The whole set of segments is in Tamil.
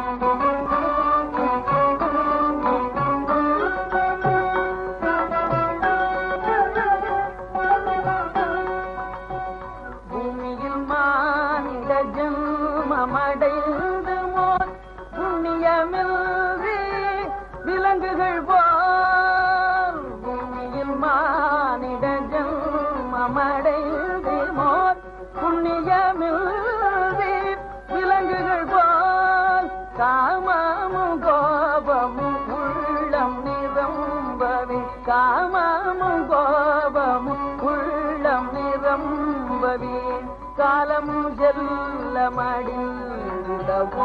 பூமியில் மானிட ஜன்மமடைந்து மோர் புண்ணியமில்வி விலங்குகள் போல் பூமியில் மானிட ஜன்மமடைந்து மோர் புண்ணியமில்வி விலங்குகள் போல் காமமும் கோபமும் உள்ளம் நிரம்பவே காமமும் கோபமும் உள்ளம் நிரம்பவே காலமும் செல்ல மடிந்தவோ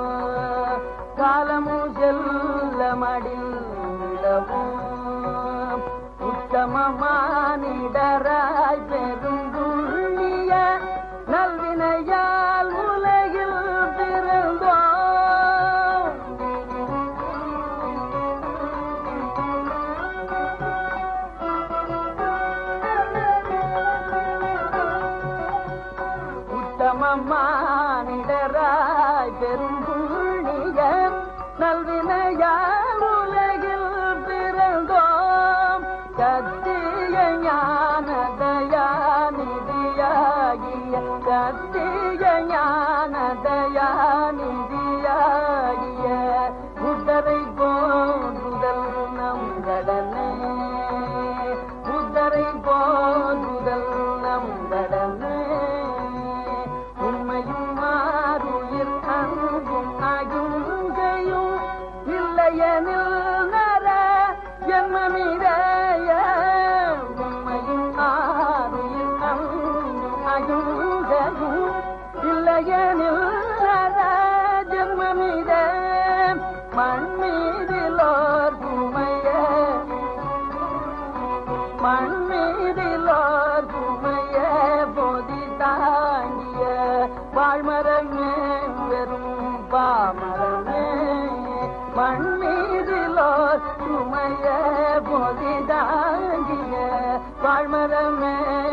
காலமும் செல்ல மடிந்தவோ உத்தமமானிடராய் பெருந்துள்ளிய நல்வினையால் உலகில் பிறந்தோம் உத்தமமானிடராய் பெரும் புண்ணிய நல்வினையால் உலகில் பிறந்தோம் சத்திய ஞான தயாநிதியாகிய சத்திய ஞான தயாநிதியாகிய உத்தரை போதுதல் நம் கடனே உத்தரை போதுதல் நம் கடனே உண்மையும் மாறுயிர் அன்பும் அகுங்கையும் இல்லையெனில் நர ஜன்மமிடைய உண்மையும் மாறுயிர் அன்பும் அகுங்கையும் இல்லையெனில் நர ஜன்மமிட மண் மீதிலோர் உமைய மண் மீதிலோர் உமைய போதி தாங்கிய வாழ்மரமே வெறும் பாமரமே மண் மீதிலோர் உமைய போதி தாங்கிய வாழ்மரமே